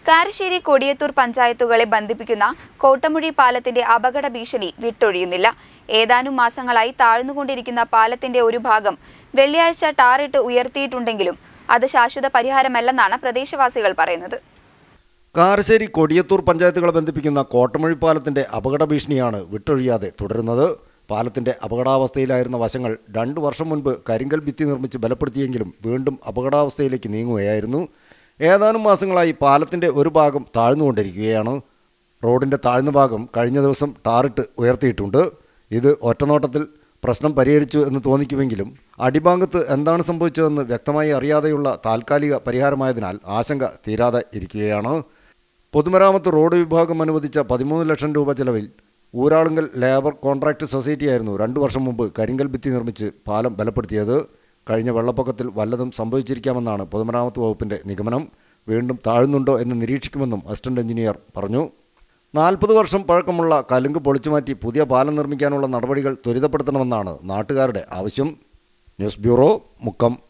കാരശ്ശേരി കൊടിയത്തൂർ പഞ്ചായത്തുകളെ ബന്ധിപ്പിക്കുന്ന കോട്ടമുഴി പാലത്തിന്റെ അപകട ഭീഷണി വിട്ടൊഴിയുന്നില്ല ഏതാനും മാസങ്ങളായി താഴ്ന്നുകൊണ്ടിരിക്കുന്ന പാലത്തിന്റെ ഒരു ഭാഗം വെള്ളിയാഴ്ച ടാറിട്ട് ഉയർത്തിയിട്ടുണ്ടെങ്കിലും അത് ശാശ്വത പരിഹാരമല്ലെന്നാണ് പ്രദേശവാസികൾ പറയുന്നത് കാരശ്ശേരി കൊടിയത്തൂർ പഞ്ചായത്തുകളെ ബന്ധിപ്പിക്കുന്ന കോട്ടമഴി പാലത്തിന്റെ അപകട ഭീഷണിയാണ് വിട്ടൊഴിയാതെ തുടരുന്നത് പാലത്തിന്റെ അപകടാവസ്ഥയിലായിരുന്ന വശങ്ങൾ രണ്ടു വർഷം മുൻപ് കരിങ്കൽ ഭിത്തി നിർമ്മിച്ച് ബലപ്പെടുത്തിയെങ്കിലും വീണ്ടും അപകടാവസ്ഥയിലേക്ക് നീങ്ങുകയായിരുന്നു ഏതാനും മാസങ്ങളായി പാലത്തിന്റെ ഒരു ഭാഗം താഴ്ന്നുകൊണ്ടിരിക്കുകയാണ് റോഡിന്റെ താഴ്ന്ന ഭാഗം കഴിഞ്ഞ ദിവസം ടാറിട്ട് ഉയർത്തിയിട്ടുണ്ട് ഇത് ഒറ്റനോട്ടത്തിൽ പ്രശ്നം പരിഹരിച്ചു എന്ന് തോന്നിക്കുമെങ്കിലും അടിഭാഗത്ത് എന്താണ് സംഭവിച്ചതെന്ന് വ്യക്തമായി അറിയാതെയുള്ള താൽക്കാലിക പരിഹാരമായതിനാൽ ആശങ്ക തീരാതെ ഇരിക്കുകയാണ് പൊതുമരാമത്ത് റോഡ് വിഭാഗം അനുവദിച്ച പതിമൂന്ന് ലക്ഷം രൂപ ചെലവിൽ ഊരാളുങ്കൽ ലേബർ കോൺട്രാക്ട് സൊസൈറ്റിയായിരുന്നു രണ്ടു വർഷം മുമ്പ് കരിങ്കൽ ഭിത്തി നിർമ്മിച്ച് പാലം ബലപ്പെടുത്തിയത് കഴിഞ്ഞ വെള്ളപ്പൊക്കത്തിൽ വല്ലതും സംഭവിച്ചിരിക്കാമെന്നാണ് പൊതുമരാമത്ത് വകുപ്പിന്റെ നിഗമനം വീണ്ടും താഴുന്നുണ്ടോ എന്ന് നിരീക്ഷിക്കുമെന്നും അസിസ്റ്റന്റ് എഞ്ചിനീയർ പറഞ്ഞു നാൽപ്പത് വർഷം പഴക്കമുള്ള കലുങ്ക് പൊളിച്ചുമാറ്റി പുതിയ പാലം നിർമ്മിക്കാനുള്ള നടപടികൾ ത്വരിതപ്പെടുത്തണമെന്നാണ് നാട്ടുകാരുടെ ആവശ്യം ന്യൂസ് ബ്യൂറോ മുക്കം